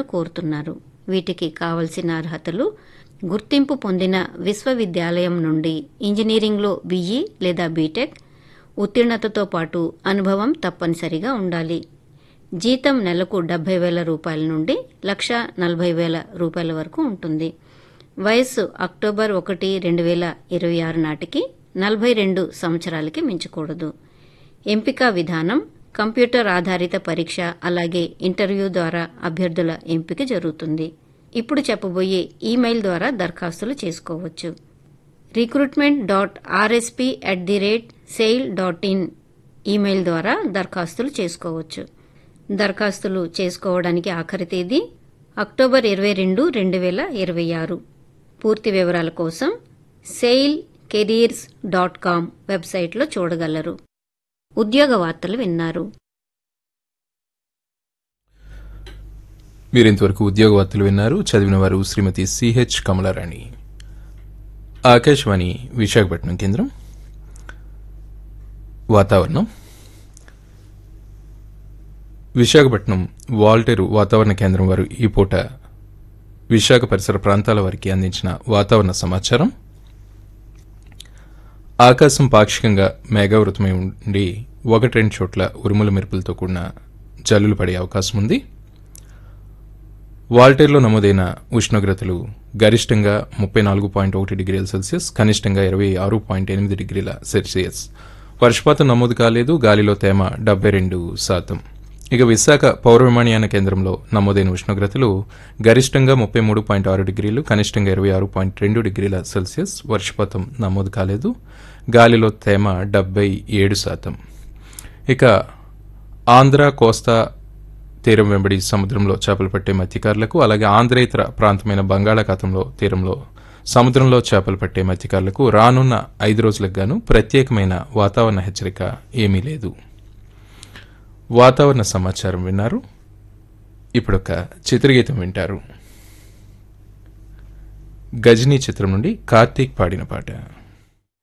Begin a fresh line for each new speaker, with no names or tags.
కోరుతున్నారు వీటికి కావలసిన అర్హతలు గుర్తింపు పొందిన విశ్వవిద్యాలయం నుండి ఇంజనీరింగ్లో బిఈ లేదా బీటెక్ ఉత్తీర్ణతతో పాటు అనుభవం తప్పనిసరిగా ఉండాలి జీతం నెలకు డెబ్బై వేల రూపాయల నుండి లక్ష నలభై వేల రూపాయల వరకు ఉంటుంది వయస్సు అక్టోబర్ ఒకటి రెండు వేల ఇరవై ఆరు నాటికి నలభై రెండు సంవత్సరాలకి మించకూడదు ఎంపిక విధానం కంప్యూటర్ ఆధారిత పరీక్ష అలాగే ఇంటర్వ్యూ ద్వారా అభ్యర్థుల ఎంపిక జరుగుతుంది ఇప్పుడు చెప్పబోయే ఈమెయిల్ ద్వారా దరఖాస్తులు చేసుకోవచ్చు recruitment dot RSP at the rate SAIL dot in email ద్వారా దరఖాస్తులు చేసుకోవచ్చు దరఖాస్తులు చేసుకోవడానికి ఆఖరి తేదీ అక్టోబర్ ఇరవై రెండు రెండు వేల ఇరవై ఆరు పూర్తి వివరాల కోసం సెయిల్ కెరీర్స్ డాట్ కామ్ వెబ్సైట్లో చూడగలరు ఉద్యోగ వార్తలు విన్నారు
మీరు ఇంతవరకు ఉద్యోగ వార్తలు విన్నారు చదివిన వారు శ్రీమతి సిహెచ్ కమలారాణి ఆకాశవాణి విశాఖపట్నం కేంద్రం వాతావరణం విశాఖపట్నం వాల్టెరు వాతావరణ కేంద్రం వారు ఈ పూట విశాఖ పరిసర ప్రాంతాల వారికి అందించిన వాతావరణ సమాచారం ఆకాశం పాక్షికంగా మేఘావృతమై ఉండి ఒకటి రెండు చోట్ల ఉరుముల మెరుపులతో కూడిన జల్లులు పడే అవకాశం ఉంది వాల్టేర్లో నమోదైన ఉష్ణోగ్రతలు గరిష్టంగా ముప్పై నాలుగు పాయింట్ ఒకటి డిగ్రీల సెల్సియస్ కనిష్టంగా ఇరవై ఆరు పాయింట్ ఎనిమిది డిగ్రీల సెల్సియస్ వర్షపాతం నమోదు కాలేదు గాలిలో తేమ డెబ్బై రెండు శాతం ఇక విశాఖ పౌర విమానయాన కేంద్రంలో నమోదైన ఉష్ణోగ్రతలు గరిష్టంగా ముప్పై మూడు పాయింట్ ఆరు డిగ్రీలు కనిష్టంగా ఇరవై ఆరు పాయింట్ రెండు డిగ్రీల సెల్సియస్ వర్షపాతం నమోదు కాలేదు గాలిలో తేమ డెబ్బై ఏడు శాతం ఇక ఆంధ్ర కోస్తా తీరం వెంబడి సముద్రంలో చేపలు పట్టే మత్స్యకారులకు అలాగే ఆంధ్రేతర ప్రాంతమైన బంగాళాఖాతంలో తీరంలో సముద్రంలో చేపలు పట్టే మత్స్యకారులకు రానున్న ఐదు రోజులకు గాను ప్రత్యేకమైన వాతావరణ హెచ్చరిక ఏమీ లేదు వాతావరణ సమాచారం విన్నారు ఇప్పుడొక చిత్రగీతం వింటారు గజనీ చిత్రం నుండి కార్తీక్ పాడిన పాట